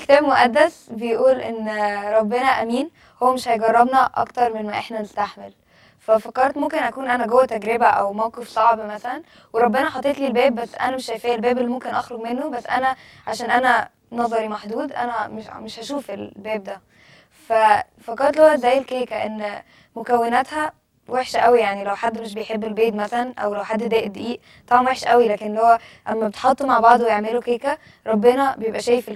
الكتاب المقدس بيقول ان ربنا امين هو مش هيجربنا اكتر من ما احنا نستحمل ففكرت ممكن اكون انا جوه تجربه او موقف صعب مثلا وربنا حاطط لي الباب بس انا مش شايفاه الباب اللي ممكن اخرج منه بس انا عشان انا نظري محدود انا مش مش هشوف الباب ده ففكرت له زي الكيكه ان مكوناتها وحشه قوي يعني لو حد مش بيحب البيض مثلا او لو حد ضايق دقيق طعم وحش قوي لكن اللي هو اما بتحطوا مع بعض ويعملوا كيكه ربنا بيبقى شايف